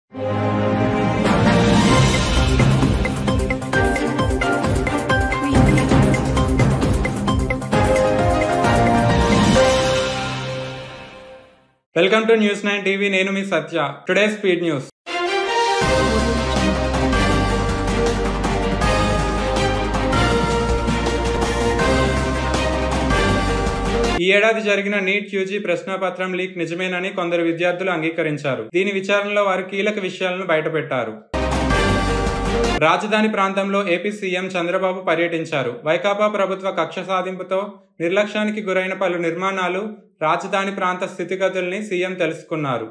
welcome to news nine TV నేను మీ Satya today speed news ఈ ఏడాది జరిగిన నీట్ యూజీ ప్రశ్నపత్రం లీక్ నిజమేనని కొందరు విద్యార్థులు అంగీకరించారు దీని విచారణలో వారు కీలక విషయాలను బయటపెట్టారు రాజధాని ప్రాంతంలో ఏపీ సీఎం చంద్రబాబు పర్యటించారు వైకాపా ప్రభుత్వ కక్ష సాధింపుతో నిర్లక్ష్యానికి గురైన పలు నిర్మాణాలు రాజధాని ప్రాంత స్థితిగతుల్ని సీఎం తెలుసుకున్నారు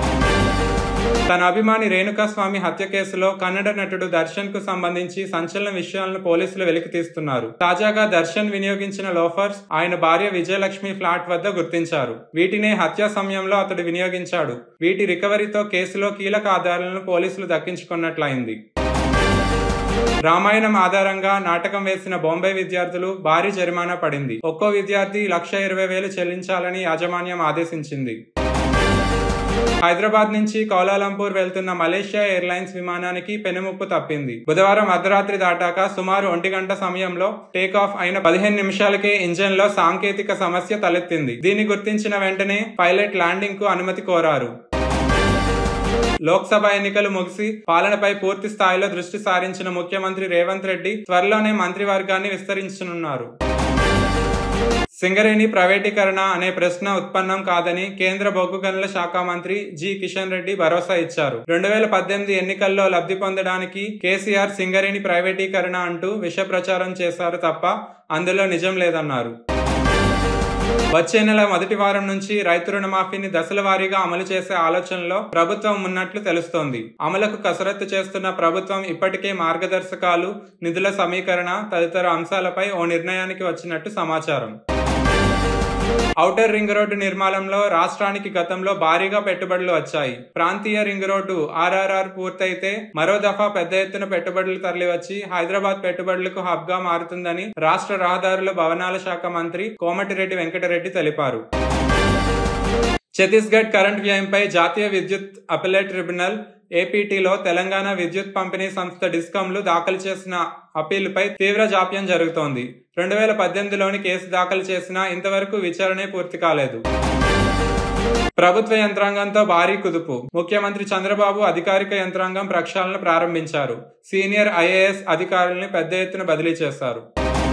తన అభిమాని రేణుకాస్వామి హత్య కేసులో కన్నడ నటుడు దర్శన్ కు సంబంధించి సంచలన విషయాలను పోలీసులు వెలికి తీస్తున్నారు తాజాగా దర్శన్ వినియోగించిన లోఫర్స్ ఆయన భార్య విజయలక్ష్మి ఫ్లాట్ వద్ద గుర్తించారు వీటినే హత్య సమయంలో అతడు వినియోగించాడు వీటి రికవరీతో కేసులో కీలక ఆధారాలను పోలీసులు దక్కించుకున్నట్లయింది రామాయణం ఆధారంగా నాటకం వేసిన బొంబే విద్యార్థులు భారీ జరిమానా పడింది ఒక్కో విద్యార్థి లక్ష ఇరవై వేలు చెల్లించాలని యాజమాన్యం ఆదేశించింది హైదరాబాద్ నుంచి కౌలాలంపూర్ వెళ్తున్న మలేషియా ఎయిర్లైన్స్ విమానానికి పెనుముప్పు తప్పింది బుధవారం అర్ధరాత్రి దాటాక సుమారు ఒంటి గంట సమయంలో టేక్ ఆఫ్ అయిన పదిహేను నిమిషాలకే ఇంజన్ లో సాంకేతిక సమస్య తలెత్తింది దీన్ని గుర్తించిన వెంటనే పైలట్ ల్యాండింగ్ కు అనుమతి కోరారు లోక్సభ ఎన్నికలు ముగిసి పాలనపై పూర్తి స్థాయిలో దృష్టి సారించిన ముఖ్యమంత్రి రేవంత్ రెడ్డి త్వరలోనే మంత్రివర్గాన్ని విస్తరించనున్నారు సింగరేణి ప్రైవేటీకరణ అనే ప్రశ్న ఉత్పన్నం కాదని కేంద్ర బొగ్గు గనుల శాఖ మంత్రి జి కిషన్ రెడ్డి భరోసా ఇచ్చారు రెండు వేల పద్దెనిమిది ఎన్నికల్లో లబ్ధి పొందడానికి కేసీఆర్ సింగరేణి ప్రైవేటీకరణ అంటూ విష ప్రచారం చేశారు తప్ప అందులో నిజం లేదన్నారు వచ్చే నెల మొదటి వారం నుంచి రైతు రుణమాఫీని దశల వారీగా అమలు చేసే ఆలోచనలో ప్రభుత్వం ఉన్నట్లు తెలుస్తోంది అమలుకు కసరత్తు చేస్తున్న ప్రభుత్వం ఇప్పటికే మార్గదర్శకాలు నిధుల సమీకరణ తదితర అంశాలపై ఓ నిర్ణయానికి వచ్చినట్టు సమాచారం ఔటర్ రింగ్ రోడ్డు నిర్మాణంలో రాష్ట్రానికి గతంలో భారీగా పెట్టుబడులు వచ్చాయి ప్రాంతీయ రింగ్ రోడ్డు ఆర్ఆర్ఆర్ పూర్తయితే మరో దఫా పెద్ద ఎత్తున పెట్టుబడులు తరలివచ్చి హైదరాబాద్ పెట్టుబడులకు హబ్ గా మారుతుందని రాష్ట్ర రహదారుల భవనాల శాఖ మంత్రి కోమటిరెడ్డి వెంకటరెడ్డి తెలిపారు ఛత్తీస్గఢ్ కరెంట్ వ్యయంపై జాతీయ విద్యుత్ అపిలేట్ ట్రిబ్యునల్ ఏపీటీలో తెలంగాణ విద్యుత్ పంపిణీ సంస్థ డిస్కంలు దాఖలు చేసిన అప్పీలుపై తీవ్ర జాప్యం జరుగుతోంది రెండు వేల పద్దెనిమిదిలోని కేసు దాఖలు చేసినా ఇంతవరకు విచారణే పూర్తి కాలేదు ప్రభుత్వ యంత్రాంగంతో భారీ కుదుపు ముఖ్యమంత్రి చంద్రబాబు అధికారిక యంత్రాంగం ప్రక్షాళన ప్రారంభించారు సీనియర్ ఐఏఎస్ అధికారుల్ని పెద్ద ఎత్తున బదిలీ చేశారు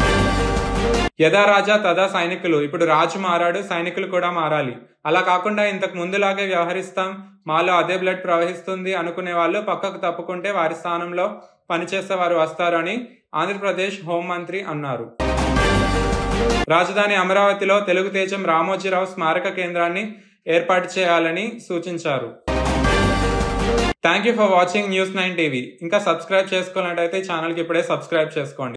యథా రాజా తదా సైనికులు ఇప్పుడు రాజు మారాడు సైనికులు కూడా మారాలి అలా కాకుండా ఇంతకు ముందులాగే వ్యవహరిస్తాం మాలో అదే బ్లడ్ ప్రవహిస్తుంది అనుకునే వాళ్ళు పక్కకు తప్పుకుంటే వారి స్థానంలో పనిచేసే వారు వస్తారు అని ఆంధ్రప్రదేశ్ హోంమంత్రి అన్నారు రాజధాని అమరావతిలో తెలుగు తేజం రామోజీరావు స్మారక కేంద్రాన్ని ఏర్పాటు చేయాలని సూచించారు thank you for watching news nine TV ఇంకా సబ్స్క్రైబ్ చేసుకోవాలంటే ఛానల్కి ఇప్పుడే సబ్స్క్రైబ్ చేసుకోండి